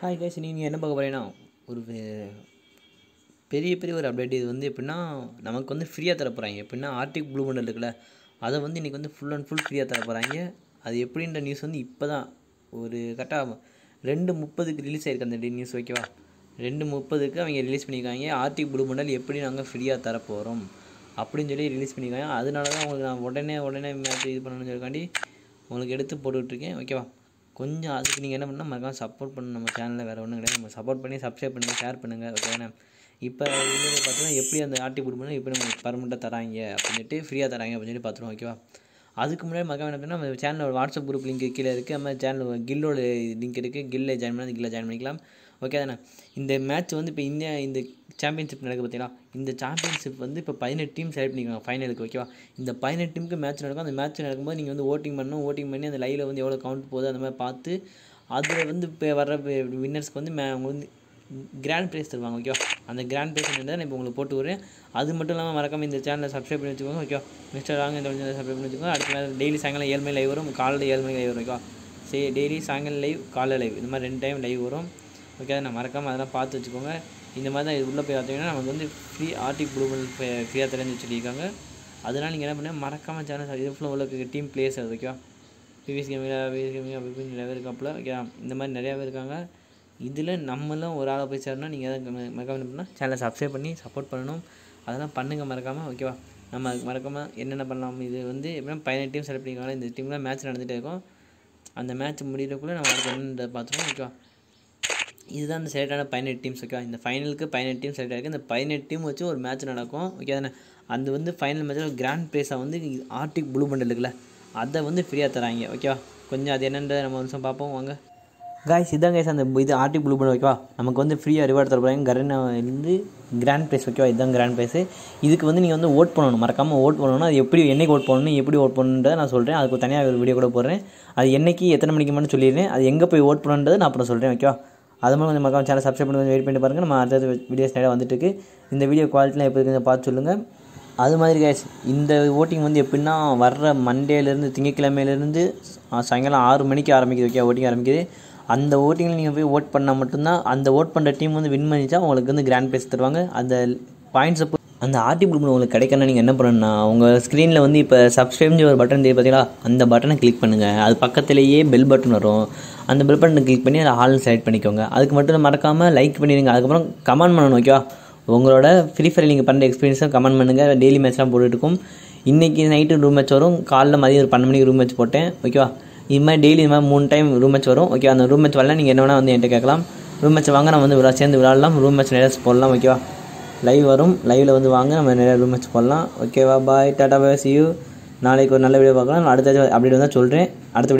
hi guys நீங்கள் என்ன பார்க்க போகிறீங்கன்னா ஒரு வே- பெரிய பெரிய ஒரு அப்டேட் இது வந்து எப்படின்னா நமக்கு வந்து ஃப்ரீயாக தர போகிறாங்க எப்படின்னா ஆர்டிக் ப்ளூ பண்டல் இருக்குல்ல அதை வந்து இன்றைக்கி வந்து ஃபுல் அண்ட் ஃபுல் ஃப்ரீயாக தர போகிறாங்க அது எப்படின்ற நியூஸ் வந்து இப்போ தான் ஒரு கரெக்டாக ரெண்டு முப்பதுக்கு ரிலீஸ் ஆயிருக்கு அந்த நியூஸ் ஓகேவா ரெண்டு முப்பதுக்கு அவங்க ரிலீஸ் பண்ணியிருக்காங்க ஆர்டிக் ப்ளூ பண்டல் எப்படி நாங்கள் ஃப்ரீயாக தர போகிறோம் அப்படின்னு சொல்லி ரிலீஸ் பண்ணியிருக்காங்க அதனால தான் உங்களுக்கு நான் உடனே உடனே மேட்ச் இது பண்ணணும்னு சொல்லிக்காண்டி உங்களுக்கு எடுத்து போட்டுட்ருக்கேன் ஓகேவா கொஞ்சம் அதுக்கு நீங்கள் என்ன பண்ணால் மறக்காம சப்போர்ட் பண்ணணும் நம்ம சேனலில் வேறு ஒன்றும் கிடையாது நம்ம சப்போர்ட் பண்ணி சப்ஸ்கிரைப் பண்ணுங்கள் ஷேர் பண்ணுங்கள் ஓகேண்ணா இப்போ இது பார்த்தீங்கன்னா எப்படி அந்த ஆர்டி போட் பண்ணி எப்படி நமக்கு பர்மனெண்ட்டாக தராங்க அப்படின்னு சொல்லிட்டு ஃப்ரீயாக தராங்க அப்படின்னு சொல்லி பார்த்துருவோம் ஓகேவா அதுக்கு முன்னாடி மறக்காம என்ன பண்ணால் நம்ம சேனலோட வாட்ஸ்அப் குரூப் லிங்க் கீழே இருக்குது நம்ம சேனல் கில்லோட லிங்க் இருக்குது கில்ல ஜாயின் பண்ணி கில்ல ஜாயின் பண்ணிக்கலாம் ஓகே தானே இந்த மேட்ச் வந்து இப்போ இந்தியா இந்த சாம்பியன்ஷிப் நடக்குது பார்த்தீங்களா இந்த சாம்பியன்ஷிப் வந்து இப்போ பதினெட்டு டீம் செலக்ட் பண்ணிக்கலாம் ஃபைனலுக்கு ஓகேவா இந்த பதினெட்டு டீமுக்கு மேட்ச் நடக்கும் அந்த மேட்ச் நடக்கும்போது நீங்கள் வந்து ஓட்டிங் பண்ணணும் ஓட்டிங் பண்ணி அந்த லைவில் வந்து எவ்வளோ கவுண்ட் போகுது அந்த மாதிரி பார்த்து அதில் வந்து இப்போ வர்ற வின்னர்ஸ்க்கு வந்து மே அவங்க வந்து கிராண்ட் ப்ரைஸ் தருவாங்க ஓகேவா அந்த கிராண்ட் ப்ரைஸ் என்னது நான் இப்போ உங்களுக்கு போட்டு விட்றேன் அது மட்டும் இல்லாமல் மறக்காம இந்த சேனலை சப்ஸ்கிரைப் பண்ணி வச்சுக்கோங்க ஓகேவா மிஸ்டர் ராங்க இந்த சப்ஸ்கிரைப் பண்ணி வச்சுக்கோங்க அடுத்த நேரம் டெய்லி சாயங்காலம் ஏழு மணி லைவ் வரும் காலையில் ஏழு மணி லைவ் வரும் ஓகேவா சரி டெய்லி சாயங்காலம் லைவ் காலைல லைவ் இந்த மாதிரி ரெண்டு டைம் லைவ் வரும் ஓகே நான் மறக்காமல் அதெல்லாம் பார்த்து வச்சுக்கோங்க இந்த மாதிரி தான் இது உள்ளே போய் பார்த்தீங்கன்னா நமக்கு வந்து ஃப்ரீ ஆர்டிக் ப்ளூபல் ஃப்ரீயாக தெரிஞ்சு சொல்லியிருக்காங்க அதனால் நீங்கள் என்ன பண்ண மறக்காமல் சேனல் இது ஃபுல்லாக உள்ள டீம் பிளேயர்ஸ் அது ஓகேவா பிவிஎஸ் கேமில் பிவிஎஸ் கேமிங் அப்படி இப்படின்னு நிறைய பேர் இருக்காப்புல ஓகே இந்த மாதிரி நிறையா பேர் இருக்காங்க இதில் நம்மளும் ஒரு ஆளை போய் சேரணும் நீங்கள் எதாவது மறக்காம என்ன பண்ணால் சேனலை சப்ஸ்கிரைப் பண்ணி சப்போர்ட் பண்ணணும் அதெல்லாம் பண்ணுங்கள் மறக்காமல் ஓகேவா நம்ம அதுக்கு மறக்காமல் என்னென்ன பண்ணலாம் இது வந்து எப்படின்னா பதினெட்டு டீம் செலக்ட் பண்ணியிருக்காங்க இந்த டீமில் மேட்ச் நடந்துகிட்டே இருக்கும் அந்த மேட்ச் முடியறதுக்குள்ளே நம்ம அடுத்து என்னன்றதை பார்த்துருவோம் ஓகேவா இதுதான் இந்த செலக்டான பதினெட்டு டீம்ஸ் ஓகேவா இந்த ஃபைனலுக்கு பதினெட்டு டீம் செலக்ட் ஆகிருக்கு இந்த பதினெட்டு டீம் வச்சு ஒரு மேட்ச் நடக்கும் ஓகே தானே அது வந்து ஃபைனல் மேட்ச்சில் கிராண்ட் ப்ரைஸாக வந்து ஆர்டிக் ப்ளூ பண்டல் இருக்குல்ல அதை வந்து ஃப்ரீயாக தராங்க ஓகேவா கொஞ்சம் அது என்னன்றதை நம்ம ஒரு நிமிஷம் பார்ப்போம் வாங்க காய்ஸ் இதான் கைஸ் அந்த இது ஆர்டிக் ப்ளூ பண்டல் ஓகேவா நமக்கு வந்து ஃப்ரீயாக ரிவார்ட் தர போகிறாங்க கரண்ட் வந்து கிராண்ட் ப்ரைஸ் ஓகேவா இதுதான் கிராண்ட் ப்ரைஸு இதுக்கு வந்து நீங்கள் வந்து ஓட் பண்ணணும் மறக்காமல் ஓட் பண்ணணும் அது எப்படி என்னைக்கு ஓட் பண்ணணும் எப்படி ஓட் பண்ணணுன்றதை நான் சொல்கிறேன் அதுக்கு தனியாக ஒரு வீடியோ கூட போடுறேன் அது என்னைக்கு எத்தனை மணிக்கு மட்டும் சொல்லிடுறேன் அது எங்கே போய் ஓட் பண்ணணுன்றதை நான் அப்புறம் சொல்கிறேன் ஓகேவா அது மாதிரி கொஞ்சம் மறக்காம சேனல் சப்ஸ்கிரைப் பண்ணி கொஞ்சம் வெயிட் பண்ணி பாருங்கள் நம்ம அடுத்தது வீடியோஸ் நிறையா வந்துட்டு இருக்கு இந்த வீடியோ குவாலிட்டிலாம் எப்படி இருக்குன்னு பார்த்து சொல்லுங்கள் அது மாதிரி கைஸ் இந்த ஓட்டிங் வந்து எப்படின்னா வர்ற மண்டேலேருந்து திங்கக்கிழமையிலேருந்து சாயங்காலம் ஆறு மணிக்கு ஆரம்பிக்குது ஓகே ஓட்டிங் ஆரம்பிக்குது அந்த ஓட்டிங்கில் நீங்கள் போய் ஓட் பண்ணால் மட்டும்தான் அந்த ஓட் பண்ணுற டீம் வந்து வின் பண்ணிச்சா உங்களுக்கு வந்து கிராண்ட் ப்ரைஸ் தருவாங்க அந்த பாயிண்ட்ஸை அந்த ஆர்டி ப்ளூ உங்களுக்கு கிடைக்கணும்னா நீங்கள் என்ன பண்ணணும்னா உங்கள் ஸ்க்ரீனில் வந்து இப்போ சப்ஸ்கிரைப்னு ஒரு பட்டன் தெரியும் பார்த்தீங்களா அந்த பட்டனை கிளிக் பண்ணுங்கள் அது பக்கத்துலேயே பெல் பட்டன் வரும் அந்த பெல் பட்டனை கிளிக் பண்ணி அதை ஆல் செலக்ட் பண்ணிக்கோங்க அதுக்கு மட்டும் மறக்காமல் லைக் பண்ணிடுங்க அதுக்கப்புறம் கமெண்ட் பண்ணணும் ஓகேவா உங்களோட ஃப்ரீ ஃபயர் நீங்கள் பண்ணுற எக்ஸ்பீரியன்ஸை கமெண்ட் பண்ணுங்கள் டெய்லி மேட்ச்லாம் போட்டுட்டு இருக்கும் இன்றைக்கி நைட்டு ரூம் மேட்ச் வரும் காலைல மதியம் ஒரு பன்னெண்டு மணிக்கு ரூம் மேட்ச் போட்டேன் ஓகேவா இது மாதிரி டெய்லி இது மாதிரி மூணு டைம் ரூம் மேட்ச் வரும் ஓகே அந்த ரூம் மேட்ச் வரலாம் நீங்கள் என்ன வேணால் வந்து என்கிட்ட கேட்கலாம் ரூம் மேட்ச் வாங்க நம்ம வந்து விளா சேர்ந்து விளாடலாம் ரூம் மேட்ச் நிறையா போடலாம் ஓகேவா லைவ் வரும் லைவில் வந்து வாங்க நம்ம நிறையா ரூம் மேட்ச் போடலாம் ஓகேவா bye tata bye see you நாளைக்கு ஒரு நல்ல வீடியோ பார்க்கலாம் அடுத்த அப்டேட் வந்தால் சொல்கிறேன் அடுத்த